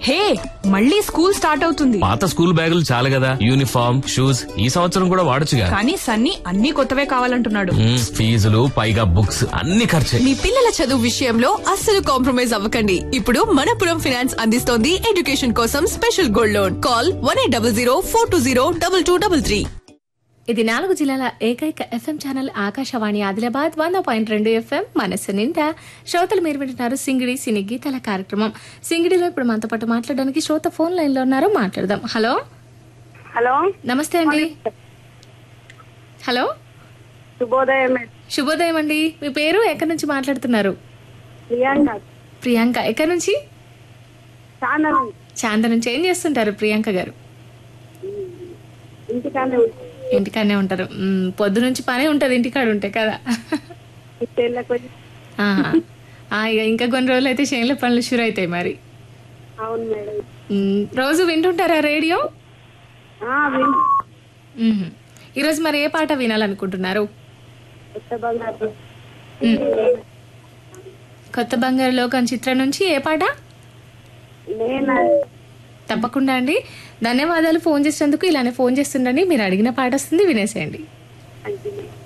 హే మళ్ళీ school start అవుతుంది పాత స్కూల్ బ్యాగులు చాలు కదా యూనిఫామ్ షూస్ ఈ సంవత్సరం కూడా వాడొచ్చుగా కానీ సన్నీ అన్ని కొత్తవే కావాలంటున్నాడు మ్మ్, ఫీజులు పైగా బుక్స్ అన్ని ఖర్చే మీ పిల్లల చదువు విషయంలో అస్సలు కాంప్రమైజ్ అవ్వకండి ఇప్పుడు మనపురం ఫైనాన్స్ అందిస్తోంది ఎడ్యుకేషన్ కోసం special gold loan call one eight double zero four two zero double two double three ఇది నాలుగు జిల్లాల ఏకైక ఎఫ్ఎం ఛానల్ ఆకాశవాణి ఆదిలాబాద్ వంద పాయింట్ రెండు ఎఫ్ఎం మనస్సు నిండా శ్రోతలు మీరు వింటున్నారు సింగిడి సినీ గీతాల కార్యక్రమం సింగిడిలో ఇప్పుడు మనతో పాటు మాట్లాడడానికి శ్రోత ఫోన్ లైన్ లో ఉన్నారు మాట్లాడదాం హలో హలో నమస్తే అండి హలో శుభోదయం మేడం. శుభోదయం అండి మీ పేరు ఎక్కడి నుంచి మాట్లాడుతున్నారు ప్రియాంక ప్రియాంక ఎక్కడి నుంచి చాలా చాంద నుంచి ఏం చేస్తుంటారు ప్రియాంక గారు ఇంటికానే ఇంటికాడనే ఉంటారు మ్మ్, పొద్దు నుంచి పనే ఉంటది ఇంటికాడ ఉంటే కదా ఇట్టేళ్ళకి వచ్చి ఆహా. ఆ, ఇక ఇంకా కొన్ని రోజులు అయితే చేనుల పనులు షురు అవుతాయి మరి అవును మేడం మ్మ్, రోజు వింటుంటారా రేడియో ఆ, విన్ మ్మ్. ఈరోజు మరి ఏ పాట వినాలనుకుంటున్నారు కొత్త బంగారు కొత్త బంగారు లోకం చిత్రం నుంచి ఏ పాట నేను తప్పకుండా అండి ధన్యవాదాలు ఫోన్ చేసినందుకు ఇలానే ఫోన్ చేస్తుండండి మీరు అడిగిన పాట వస్తుంది వినేసేయండి అంటే